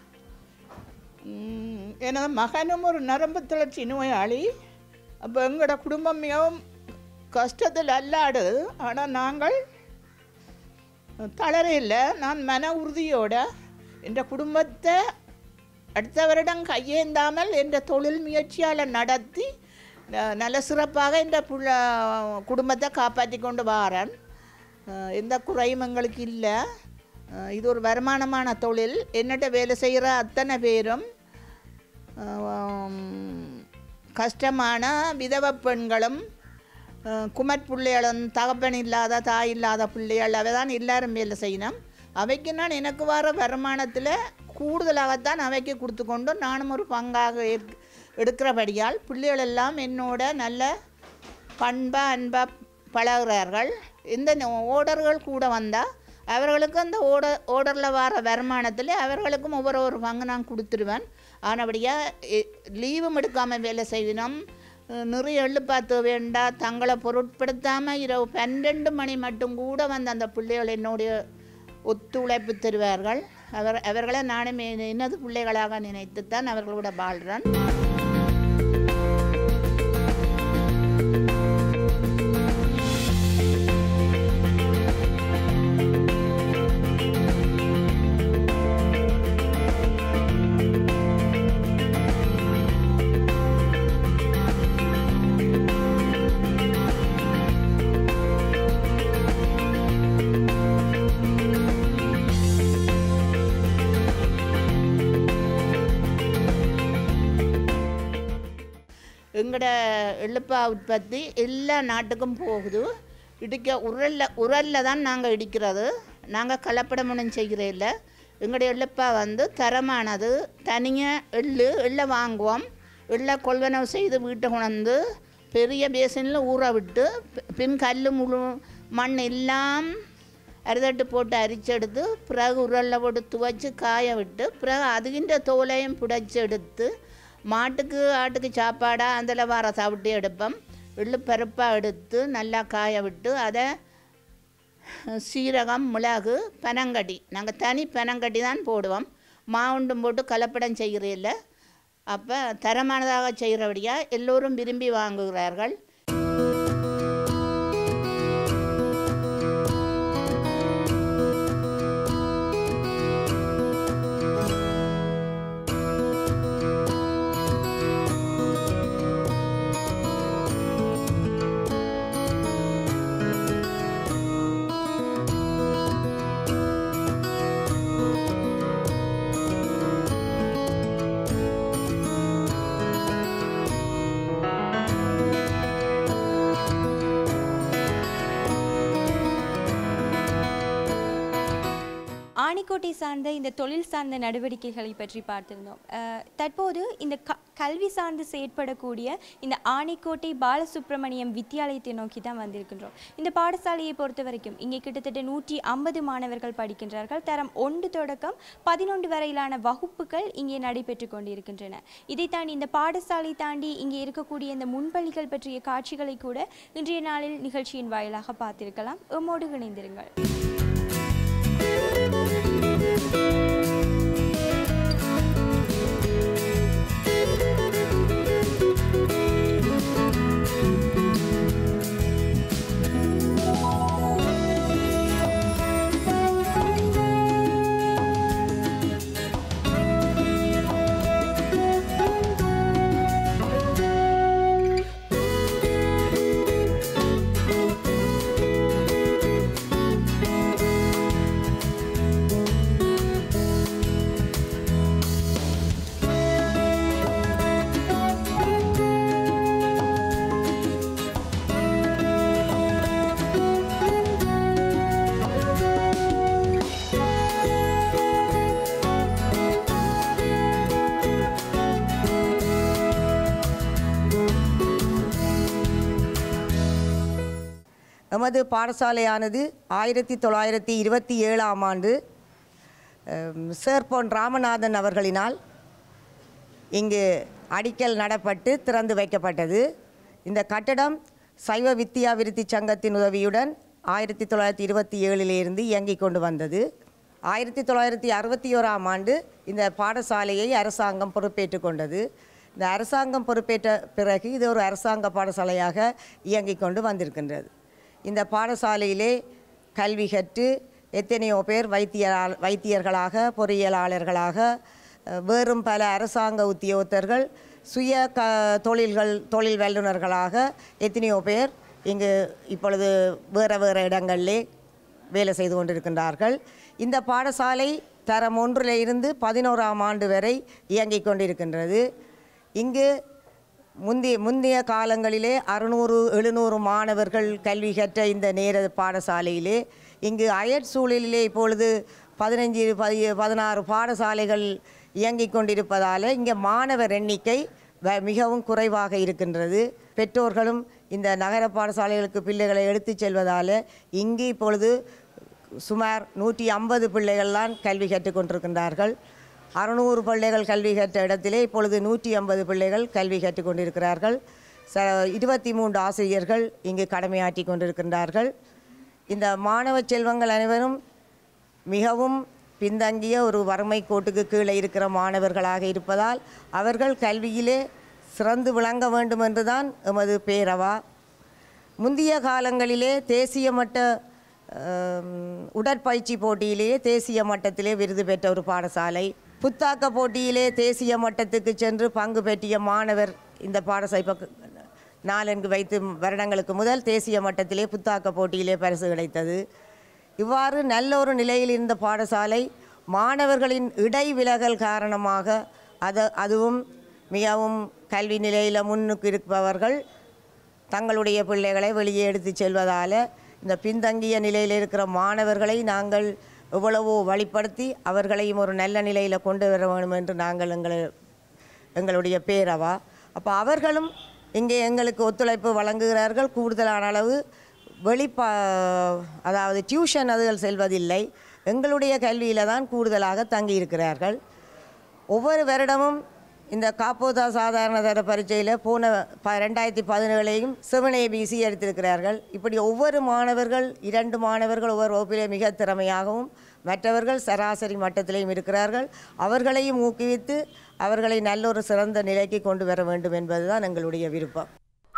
ம், எனது மகனும் ஒரு நரம்பு தளர்ச்சி நோயாளி அப்போ எங்களோட குடும்பம் மிகவும் கஷ்டத்தில் அல்லாடுது ஆனால் நாங்கள் தளர இல்லை நான் மன உறுதியோட என்ற குடும்பத்தை அடுத்த வருடம் கையேந்தாமல் என்ற தொழில் முயற்சியால் நடத்தி ந- நல்ல சிறப்பாக இந்த புள்ள குடும்பத்தை காப்பாற்றி கொண்டு வாரேன் அஹ் எந்த குறையும் எங்களுக்கு இல்லை அஹ் இது ஒரு வருமானமான தொழில் என்னட்ட வேலை செய்கிற அத்தனை பேரும் ஆம், கஷ்டமான விதவ பெண்களும் அஹ், குமட் பிள்ளைகளும் தகப்பன் இல்லாத தாய் இல்லாத பிள்ளைகள் அவை தான் எல்லாரும் வேலை செய்யணும் அவைக்கு நான் எனக்கு வர வருமானத்தில் கூடுதலாகத்தான் அவைக்கு கொடுத்து கொண்டு நானும் ஒரு பங்காக ஏற்க- எடுக்கிறபடியால் பிள்ளைகள் எல்லாம் என்னோட நல்ல பண்பாக அன்பாக பழகுறார்கள் இந்த ஓடர்கள் கூட வந்தால் அவர்களுக்கு அந்த ஓட ஓடரில் வர வருமானத்தில் அவர்களுக்கும் ஒவ்வொரு ஒரு பங்கு நான் கொடுத்துருவேன் ஆனபடியாக லீவும் எடுக்காமல் வேலை செய்யணும் அஹ் நிறைய எள்ளு பார்த்து வேண்டாம் தங்களை பொருட்படுத்தாமல் இரவு பன்னெண்டு மணி மட்டும் கூட வந்து அந்த பிள்ளைகள் என்னுடைய ஒத்துழைப்பு தருவார்கள் அவர் அவர்களை நானும் என் எனது பிள்ளைகளாக நினைத்துத்தான் அவர்களோட வாழ்கிறேன் எங்களோட எள்ளுப்பா உற்பத்தி எல்லா நாட்டுக்கும் போகுது இடிக்க உரல்ல உரலில் தான் நாங்கள் இடிக்கிறது நாங்கள் கலப்படம் ஒன்றும் செய்கிறே இல்லை எங்களுடைய எள்ளுப்பா வந்து தரமானது தனியாக எள்ளு எள்ளை வாங்குவோம் எள்ளை கொள்வனவு செய்து வீட்டை கொண்டு பெரிய பேசனில் ஊற விட்டு பி- பின் கல் முழு மண் எல்லாம் அரிதட்டு போட்டு அரிச்செடுத்து பிறகு உரலில் போட்டு துவைச்சி காய விட்டு பிறகு அதுகின்ற தோலையும் புடைச்சி எடுத்து மாட்டுக்கு ஆட்டுக்கு சாப்பாடாக அதில் வர தவிட்டு எடுப்போம் எள்ளு பருப்பாக எடுத்து நல்லா காய விட்டு அதை சீரகம் மிளகு பனங்கட்டி நாங்கள் தனி பனங்கட்டி தான் போடுவோம் மாவுண்டும் போட்டு கலப்படம் செய்கிறதில்ல அப்போ தரமானதாக செய்கிறபடியாக எல்லோரும் விரும்பி வாங்குகிறார்கள் ஆணிக்கோட்டை சார்ந்த இந்த தொழில் சார்ந்த நடவடிக்கைகளை பற்றி பார்த்திருந்தோம் அஹ், தற்போது இந்த க கல்வி சார்ந்து செயற்படக்கூடிய இந்த ஆணிக்கோட்டை பாலசுப்ரமணியம் வித்தியாலயத்தை நோக்கி தான் வந்திருக்கின்றோம் இந்த பாடசாலையை பொறுத்த வரைக்கும் இங்கே கிட்டத்தட்ட நூற்றி ஐம்பது மாணவர்கள் படிக்கின்றார்கள் தரம் ஒன்று தொடக்கம் பதினொன்று வரையிலான வகுப்புகள் இங்கே நடைபெற்று கொண்டிருக்கின்றன இதை தாண்டி இந்த பாடசாலை தாண்டி இங்கே இருக்கக்கூடிய இந்த முன்பள்ளிகள் பற்றிய காட்சிகளை கூட இன்றைய நாளில் நிகழ்ச்சியின் வாயிலாக பார்த்திருக்கலாம் எம்மோடு இணைந்திருங்கள் எமது பாடசாலையானது ஆயிரத்தி தொள்ளாயிரத்தி இருபத்தி ஏழாம் ஆண்டு அம், சேர் பொன் ராமநாதன் அவர்களினால் இங்கு அடிக்கல் நடப்பட்டு திறந்து வைக்கப்பட்டது இந்த கட்டடம் சைவ வித்தியா விருத்தி சங்கத்தின் உதவியுடன் ஆயிரத்தி தொள்ளாயிரத்தி இருபத்தி ஏழிலிருந்து இயங்கிக் கொண்டு வந்தது ஆயிரத்தி தொள்ளாயிரத்தி அறுபத்தி ஓராம் ஆண்டு இந்த பாடசாலையை அரசாங்கம் பொறுப்பேற்று கொண்டது இந்த அரசாங்கம் பொறுப்பேற்ற பிறகு இது ஒரு அரசாங்க பாடசாலையாக இயங்கிக் கொண்டு வந்திருக்கின்றது இந்த பாடசாலையிலே கல்வி கற்று எத்தனையோ பேர் வைத்தியர் வைத்தியர்களாக பொறியியலாளர்களாக அஹ், வேறும் பல அரசாங்க உத்தியோகத்தர்கள் சுய க தொழில்கள் தொழில் வல்லுநர்களாக எத்தனையோ பேர் இங்கு இப்பொழுது வேறு வேறு இடங்களிலே வேலை செய்து கொண்டிருக்கின்றார்கள் இந்த பாடசாலை தரம் ஒன்றில் இருந்து பதினோராம் ஆண்டு வரை இயங்கிக் கொண்டிருக்கின்றது இங்கு முந்தைய முந்தைய காலங்களிலே அறுநூறு எழுநூறு மாணவர்கள் கல்வி கற்ற இந்த நேர பாடசாலையிலே இங்கு அயற் சூழலிலே இப்பொழுது பதினஞ்சு பதி பதினாறு பாடசாலைகள் இயங்கிக் கொண்டிருப்பதால் இங்கே மாணவர் எண்ணிக்கை வ- மிகவும் குறைவாக இருக்கின்றது பெற்றோர்களும் இந்த நகர பாடசாலைகளுக்கு பிள்ளைகளை எடுத்துச் செல்வதால் இங்கு இப்பொழுது சுமார் நூற்றி ஐம்பது பிள்ளைகள்தான் கல்வி கற்றுக் கொண்டிருக்கின்றார்கள் அறுநூறு பிள்ளைகள் கல்வி கற்ற இடத்திலே இப்பொழுது நூற்றி ஐம்பது பிள்ளைகள் கல்வி கற்றுக் கொண்டிருக்கிறார்கள் ச இருபத்தி மூன்று ஆசிரியர்கள் இங்கு கடமையாற்றி கொண்டிருக்கின்றார்கள் இந்த மாணவ செல்வங்கள் அனைவரும் மிகவும் பின்தங்கிய ஒரு வறுமை கோட்டுக்கு கீழே இருக்கிற மாணவர்களாக இருப்பதால் அவர்கள் கல்வியிலே சிறந்து விளங்க வேண்டும் என்றுதான் எமது பேரவா முந்தைய காலங்களிலே தேசிய மட்ட ஆம், உடற்பயிற்சி போட்டியிலேயே தேசிய மட்டத்திலே விருது பெற்ற ஒரு பாடசாலை புத்தாக்க போட்டியிலே தேசிய மட்டத்துக்கு சென்று பங்கு பெற்றிய மாணவர் இந்த பாடசாலை பக்க நாலஞ்சு வைத்து வருடங்களுக்கு முதல் தேசிய மட்டத்திலே புத்தாக்க போட்டியிலே பரிசு கிடைத்தது இவ்வாறு நல்ல ஒரு நிலையில் இருந்த பாடசாலை மாணவர்களின் இடைவிலகல் காரணமாக அது அதுவும் மிகவும் கல்வி நிலையில் முன்னுக்கு இருப்பவர்கள் தங்களுடைய பிள்ளைகளை வெளியே எடுத்து செல்வதால் இந்த பின்தங்கிய நிலையில் இருக்கிற மாணவர்களை நாங்கள் எவ்வளவோ வழிப்படுத்தி அவர்களையும் ஒரு நல்ல நிலையில் கொண்டு வர வேண்டும் என்று நாங்கள் எங்களை எங்களுடைய பேரவா அப்போ அவர்களும் இங்கே எங்களுக்கு ஒத்துழைப்பு வழங்குகிறார்கள் கூடுதலான அளவு வெளிப்பா அதாவது டியூஷன் அதுகள் செல்வதில்லை எங்களுடைய கல்வியில் தான் கூடுதலாக தங்கியிருக்கிறார்கள் ஒவ்வொரு வருடமும் இந்த காப்போதா சாதாரண தர பரீட்சையில் போன ப ரெண்டாயிரத்தி பதினேழையும் செவன் ஏபிசி எடுத்திருக்கிறார்கள் இப்படி ஒவ்வொரு மாணவர்கள் இரண்டு மாணவர்கள் ஒவ்வொரு வகுப்பிலே மிக திறமையாகவும் மற்றவர்கள் சராசரி மட்டத்திலேயும் இருக்கிறார்கள் அவர்களையும் ஊக்குவித்து அவர்களை நல்ல ஒரு சிறந்த நிலைக்கு கொண்டு வர வேண்டும் என்பதுதான் எங்களுடைய விருப்பம்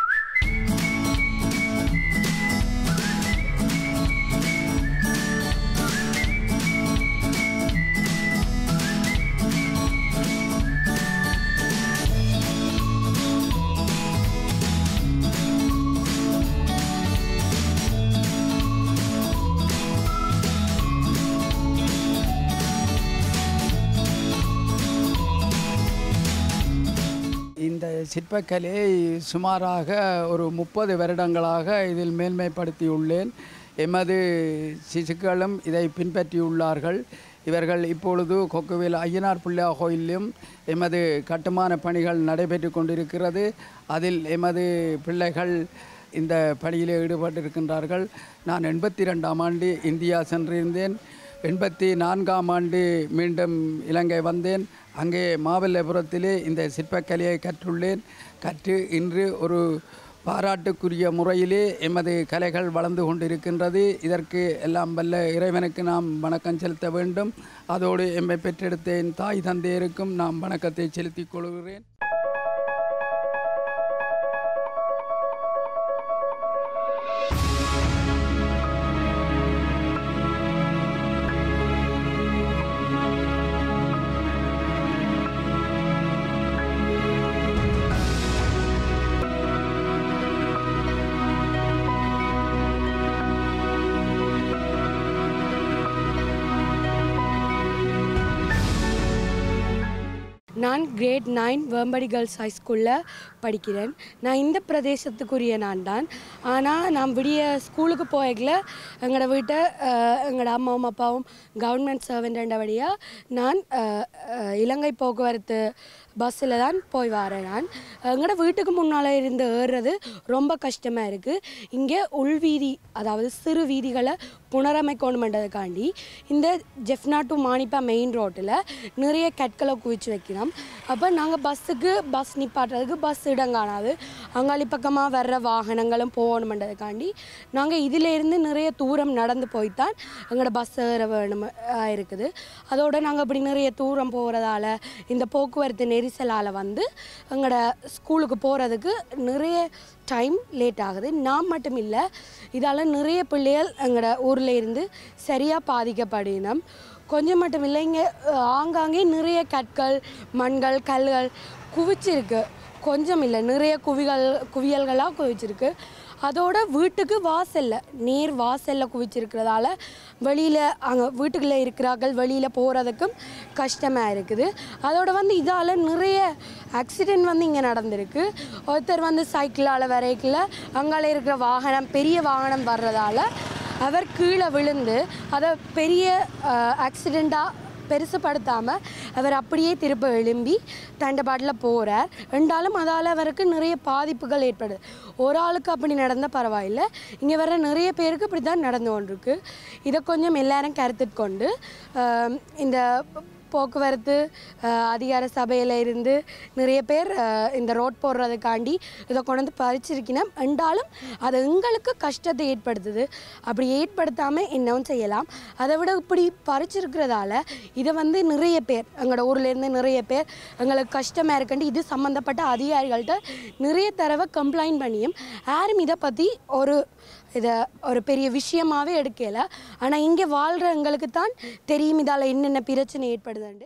இந்த சிற்பக்கலையை சுமாராக ஒரு முப்பது வருடங்களாக இதில் மேன்மைப்படுத்தியுள்ளேன் எமது சிசுக்களும் இதை பின்பற்றியுள்ளார்கள் இவர்கள் இப்பொழுது கொக்குவில் ஐயனார் பிள்ளை கோயிலும் எமது கட்டுமான பணிகள் நடைபெற்று கொண்டிருக்கிறது அதில் எமது பிள்ளைகள் இந்த பணியிலே ஈடுபட்டிருக்கின்றார்கள் நான் எண்பத்தி ரெண்டாம் ஆண்டு இந்தியா சென்றிருந்தேன் எண்பத்தி நான்காம் ஆண்டு மீண்டும் இலங்கை வந்தேன் அங்கே மாமல்லபுரத்திலே இந்த சிற்பக்கலையை கற்றுள்ளேன் கற்று இன்று ஒரு பாராட்டுக்குரிய முறையிலே எமது கலைகள் வளர்ந்து கொண்டிருக்கின்றது இதற்கு எல்லாம் வல்ல இறைவனுக்கு நாம் வணக்கம் செலுத்த வேண்டும் அதோடு எம்மை பெற்றெடுத்த என் தாய் தந்தையருக்கும் நாம் வணக்கத்தை செலுத்திக் கொள்கிறேன் நான் grade nine Vembadi girls high ஸ்கூலில் படிக்கிறேன் நான் இந்த பிரதேசத்துக்குரிய நான் தான் ஆனால் நான் விடிய ஸ்கூலுக்கு போய்க்கல எங்களோட வீட்டை அஹ், எங்களோட அம்மாவும் அப்பாவும் கவர்மெண்ட் சர்வெண்ட்டபடியாக நான் அஹ், அஹ், இலங்கை போக்குவரத்து பஸ்ஸில் தான் போய் வரேன் நான் எங்களோட வீட்டுக்கு முன்னால் இருந்து ஏறுறது ரொம்ப கஷ்டமாக இருக்குது இங்கே உள்வீதி அதாவது சிறு வீதிகளை புனரமைக்கணுமென்றதுக்காண்டி இந்த ஜெஃப்னா டு மானிப்பா மெயின் ரோட்டில் நிறைய கற்களை குவிச்சு வைக்கிறோம் அப்போ நாங்கள் பஸ்ஸுக்கு பஸ் நிப்பாட்டுறதுக்கு பஸ் இடம் காணாது அங்காளி பக்கமாக வர்ற வாகனங்களும் போகணுமென்றதுக்காண்டி நாங்கள் இதிலேருந்து நிறைய தூரம் நடந்து போய்த்தான் எங்களோட பஸ் ஏற வேணும் ஆஹ் இருக்குது அதோட நாங்கள் இப்படி நிறைய தூரம் போகிறதால இந்த போக்குவரத்து நெரிசலால் வந்து எங்களோட ஸ்கூலுக்கு போகிறதுக்கு நிறைய டைம் லேட் ஆகுது நான் மட்டும் இல்லை இதால் நிறைய பிள்ளைகள் எங்களோட ஊரில் இருந்து சரியாக பாதிக்கப்படுகினோம் கொஞ்சம் மட்டும் இல்லை இங்கே ஆங்காங்கே நிறைய கற்கள் மண்கள் கல்கள் குவிச்சிருக்கு கொஞ்சம் இல்லை நிறைய குவிகள் குவியல்களாக குவிச்சிருக்கு அதோட வீட்டுக்கு வாசல்ல நேர் வாசல்ல குவிச்சிருக்கிறதால வெளியில் அங்கே வீட்டுக்குள்ளே இருக்கிறார்கள் வெளியில் போகிறதுக்கும் கஷ்டமாக இருக்குது அதோட வந்து இதால் நிறைய ஆக்சிடெண்ட் வந்து இங்கே நடந்திருக்கு ஒருத்தர் வந்து சைக்கிளால் வரைக்கல அங்கால இருக்கிற வாகனம் பெரிய வாகனம் வர்றதால அவர் கீழே விழுந்து அதை பெரிய ஆக்சிடெண்ட்டாக பெருசுப்படுத்தாமல் அவர் அப்படியே திரும்ப எழும்பி தண்டை பாட்டில் போகிறார் ரெண்டாலும் அதால் அவருக்கு நிறைய பாதிப்புகள் ஏற்படுது ஒரு ஆளுக்கு அப்படி நடந்தால் பரவாயில்லை இங்கே வர நிறைய பேருக்கு இப்படி தான் நடந்து கொண்டிருக்கு இதை கொஞ்சம் எல்லாரும் கருத்தில் கொண்டு ஆம், இந்த போக்குவரத்து அஹ், அதிகார சபையில் இருந்து நிறைய பேர் அஹ், இந்த ரோட் போடுறதுக்காண்டி இதை கொண்டு வந்து பறிச்சிருக்கணும் என்றாலும் அது எங்களுக்கு கஷ்டத்தை ஏற்படுத்துது அப்படி ஏற்படுத்தாமல் என்னவும் செய்யலாம் அதை விட இப்படி பறிச்சிருக்கிறதால இதை வந்து நிறைய பேர் எங்களோட ஊர்லேருந்து நிறைய பேர் எங்களுக்கு கஷ்டமாக இருக்குன்ட்டு இது சம்மந்தப்பட்ட அதிகாரிகள்கிட்ட நிறைய தடவை கம்ப்ளைண்ட் பண்ணியும் யாரும் இதை பற்றி ஒரு இதை ஒரு பெரிய விஷயமாவே எடுக்கல ஆனால் இங்கே வாழ்கிற எங்களுக்கு தான் தெரியும் இதால் என்னென்ன பிரச்சனை ஏற்படுதுன்ட்டு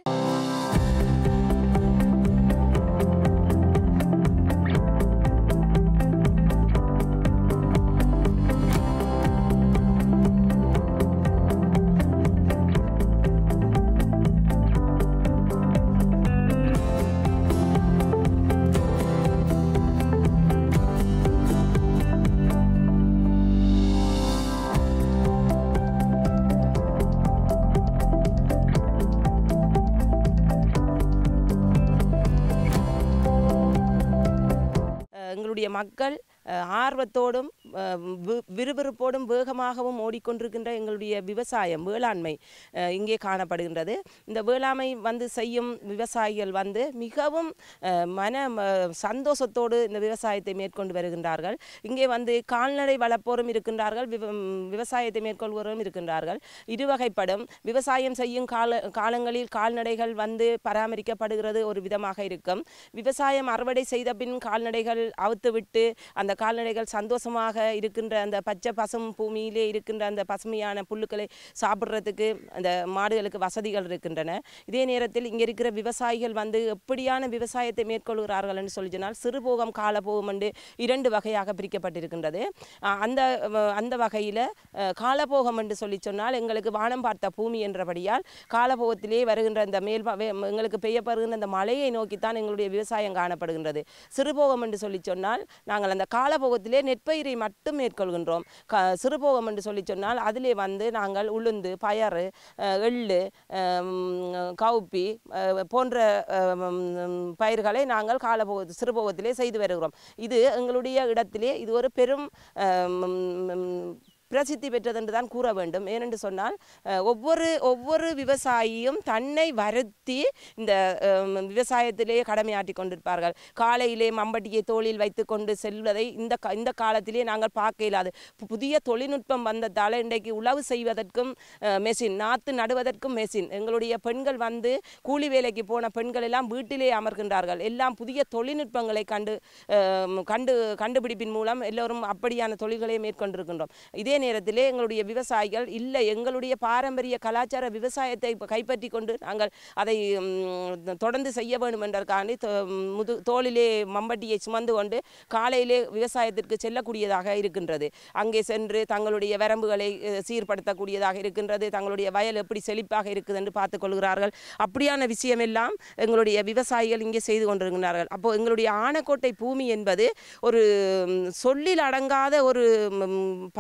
அஹ் எங்களுடைய மக்கள் அஹ், ஆர்வத்தோடும் அஹ், வி- விறுவிறுப்போடும் வேகமாகவும் ஓடிக்கொண்டிருக்கின்ற எங்களுடைய விவசாயம் வேளாண்மை அஹ், இங்கே காணப்படுகின்றது இந்த வேளாண்மை வந்து செய்யும் விவசாயிகள் வந்து மிகவும் அஹ், மன ம- சந்தோஷத்தோடு இந்த விவசாயத்தை மேற்கொண்டு வருகின்றார்கள் இங்கே வந்து கால்நடை வளர்ப்போரும் இருக்கின்றார்கள் விவ- விவசாயத்தை மேற்கொள்வோரும் இருக்கின்றார்கள் இருவகைப்படும் விவசாயம் செய்யும் கால காலங்களில் கால்நடைகள் வந்து பராமரிக்கப்படுகிறது ஒரு விதமாக இருக்கும் விவசாயம் அறுவடை செய்த பின் கால்நடைகள் அவுத்து விட்டு அந்த கால்நடைகள் சந்தோஷமாக இருக்கின்ற அந்த பச்சை பசும் பூமியிலே இருக்கின்ற அந்த பசுமையான புல்லுக்களை சாப்பிட்றதுக்கு அந்த மாடுகளுக்கு வசதிகள் இருக்கின்றன இதே நேரத்தில் இங்கே இருக்கிற விவசாயிகள் வந்து எப்படியான விவசாயத்தை மேற்கொள்கிறார்கள் என்று சொல்லி சொன்னால் சிறுபோகம் காலபோகம் என்று இரண்டு வகையாக பிரிக்கப்பட்டிருக்கின்றது அஹ் அந்த அஹ் அந்த வகையில் காலபோகம் என்று சொல்லி சொன்னால் எங்களுக்கு வானம் பார்த்த பூமி என்றபடியால் காலபோகத்திலே வருகின்ற அந்த மேல் ப- வே- எங்களுக்கு பெய்யப்படுகின்ற அந்த மழையை நோக்கித்தான் எங்களுடைய விவசாயம் காணப்படுகின்றது சிறுபோகம் என்று சொல்லி சொன்னால் நாங்கள் அந்த காலபோகத்திலே நெற்பயிரை மட்டும் மேற்கொள்கின்றோம் க சிறுபோகம் என்று சொல்லி சொன்னால் அதிலே வந்து நாங்கள் உளுந்து பயறு அஹ், எள்ளு அஹ், ம், கவுப்பி அஹ், போன்ற அஹ், ம், பயிர்களை நாங்கள் காலபோக சிறுபோகத்திலே செய்து வருகிறோம் இது எங்களுடைய இடத்திலே இது ஒரு பெரும் அஹ், ம், ம், பிரசித்தி பெற்றது என்று தான் கூற வேண்டும் ஏனென்று சொன்னால் அஹ், ஒவ்வொரு ஒவ்வொரு விவசாயியும் தன்னை வருத்தி இந்த அஹ், விவசாயத்திலே கடமையாற்றி கொண்டிருப்பார்கள் காலையிலே மம்பட்டியை தோளில் வைத்துக்கொண்டு செல்வதை இந்த கா- இந்த காலத்திலே நாங்கள் பார்க்க இயலாது பு- புதிய தொழில்நுட்பம் வந்ததால் இன்றைக்கு உழவு செய்வதற்கும் அஹ், மெஷின் நாற்று நடுவதற்கும் மெஷின் எங்களுடைய பெண்கள் வந்து கூலி வேலைக்கு போன பெண்கள் எல்லாம் வீட்டிலே அமர்கின்றார்கள் எல்லாம் புதிய தொழில்நுட்பங்களை கண்டு அஹ், கண்டு கண்டுபிடிப்பின் மூலம் எல்லோரும் அப்படியான தொழில்களை மேற்கொண்டிருக்கின்றோம் இதே நேரத்திலே எங்களுடைய விவசாயிகள் இல்லை எங்களுடைய பாரம்பரிய கலாச்சார விவசாயத்தை இப்ப கைப்பற்றி கொண்டு நாங்கள் அதை ம், தொடர்ந்து செய்ய வேண்டும் என்றதற்காண்டி தோ- முது தோளிலே மம்பட்டியை சுமந்து கொண்டு காலையிலே விவசாயத்திற்கு செல்லக்கூடியதாக இருக்கின்றது அங்கே சென்று தங்களுடைய வரம்புகளை அஹ், சீர்படுத்தக்கூடியதாக இருக்கின்றது தங்களுடைய வயல் எப்படி செழிப்பாக இருக்குது என்று பார்த்துக் கொள்கிறார்கள் அப்படியான விஷயமெல்லாம் எங்களுடைய விவசாயிகள் இங்கே செய்து கொண்டிருக்கிறார்கள் அப்போ எங்களுடைய ஆனக்கோட்டை பூமி என்பது ஒரு ம், சொல்லில் அடங்காத ஒரு ம், பல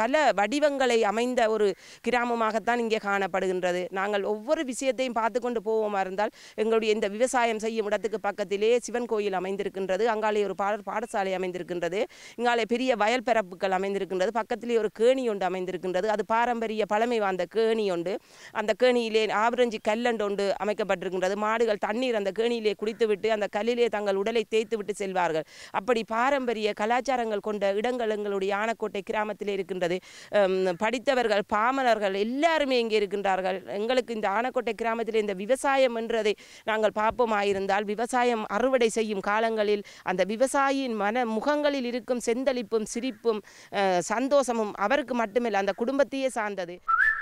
வடிவங்களை அமைந்த ஒரு கிராமமாகத்தான் இங்கே காணப்படுகின்றது நாங்கள் ஒவ்வொரு விஷயத்தையும் பார்த்து கொண்டு போவோமா இருந்தால் எங்களுடைய இந்த விவசாயம் செய்யும் இடத்துக்கு பக்கத்திலே சிவன் கோயில் அமைந்திருக்கின்றது அங்காலே ஒரு பாட பாடசாலை அமைந்திருக்கின்றது இங்காலே பெரிய வயல் பரப்புகள் அமைந்திருக்கின்றது பக்கத்திலே ஒரு கேணி ஒன்று அமைந்திருக்கின்றது அது பாரம்பரிய பழமை வாய்ந்த கேணி ஒன்று அந்த கேணியிலே ஆவரஞ்சி கல்லண்டு ஒன்று அமைக்கப்பட்டிருக்கின்றது மாடுகள் தண்ணீர் அந்த கேணியிலே குடித்துவிட்டு அந்த கல்லிலே தங்கள் உடலை தேய்த்து விட்டு செல்வார்கள் அப்படி பாரம்பரிய கலாச்சாரங்கள் கொண்ட இடங்கள் எங்களுடைய ஆனக்கோட்டை கிராமத்தில் இருக்கின்றது ஹம், படித்தவர்கள் பாமரர்கள் எல்லாருமே இங்கே இருக்கின்றார்கள் எங்களுக்கு இந்த ஆனக்கோட்டை கிராமத்தில் இந்த விவசாயம் என்றதை நாங்கள் பார்ப்போமாயிருந்தால் விவசாயம் அறுவடை செய்யும் காலங்களில் அந்த விவசாயியின் மன முகங்களில் இருக்கும் செந்தளிப்பும் சிரிப்பும் அஹ், சந்தோஷமும் அவருக்கு மட்டுமில்லை அந்த குடும்பத்தையே சார்ந்தது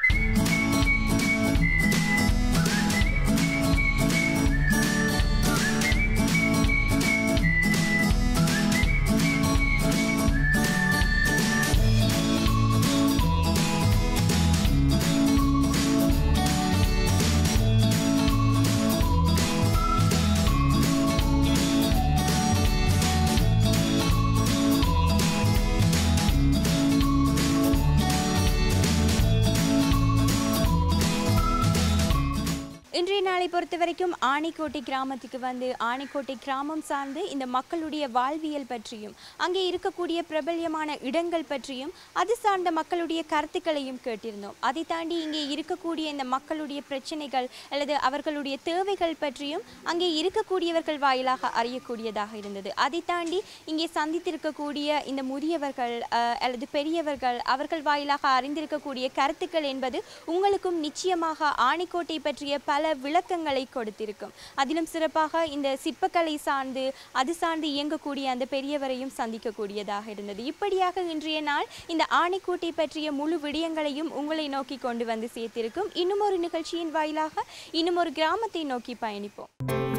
இன்றைய நாளை பொறுத்த வரைக்கும் ஆனைக்கோட்டை கிராமத்துக்கு வந்து ஆனைக்கோட்டை கிராமம் சார்ந்து இந்த மக்களுடைய வாழ்வியல் பற்றியும் அங்கே இருக்கக்கூடிய பிரபல்யமான இடங்கள் பற்றியும் அது சார்ந்த மக்களுடைய கருத்துக்களையும் கேட்டிருந்தோம் அதை தாண்டி இங்கே இருக்கக்கூடிய இந்த மக்களுடைய பிரச்சனைகள் அல்லது அவர்களுடைய தேவைகள் பற்றியும் அங்கே இருக்கக்கூடியவர்கள் வாயிலாக அறியக்கூடியதாக இருந்தது அதை தாண்டி இங்கே சந்தித்திருக்கக்கூடிய இந்த முதியவர்கள் அஹ், அல்லது பெரியவர்கள் அவர்கள் வாயிலாக அறிந்திருக்கக்கூடிய கருத்துக்கள் என்பது உங்களுக்கும் நிச்சயமாக ஆணிக்கோட்டை பற்றிய பல விளக்கங்களை கொடுத்திருக்கும் அதிலும் சிறப்பாக இந்த சிற்பக்கலை சார்ந்து அது சார்ந்து இயங்கக்கூடிய அந்த பெரியவரையும் சந்திக்கக்கூடியதாக இருந்தது இப்படியாக இன்றைய நாள் இந்த ஆணிக்கோட்டை பற்றிய முழு விடயங்களையும் உங்களை நோக்கி கொண்டு வந்து சேர்த்திருக்கும் இன்னும் ஒரு நிகழ்ச்சியின் வாயிலாக இன்னும் ஒரு கிராமத்தை நோக்கி பயணிப்போம்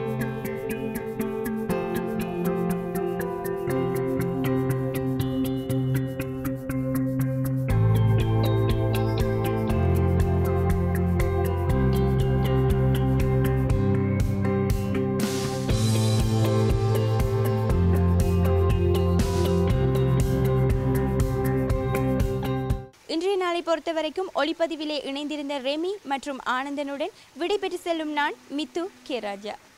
இன்றைய நாளை பொறுத்த வரைக்கும் ஒளிப்பதிவிலே இணைந்திருந்த ரெமி மற்றும் ஆனந்தனுடன் விடைபெற்று செல்லும் நான் மித்து கே ராஜா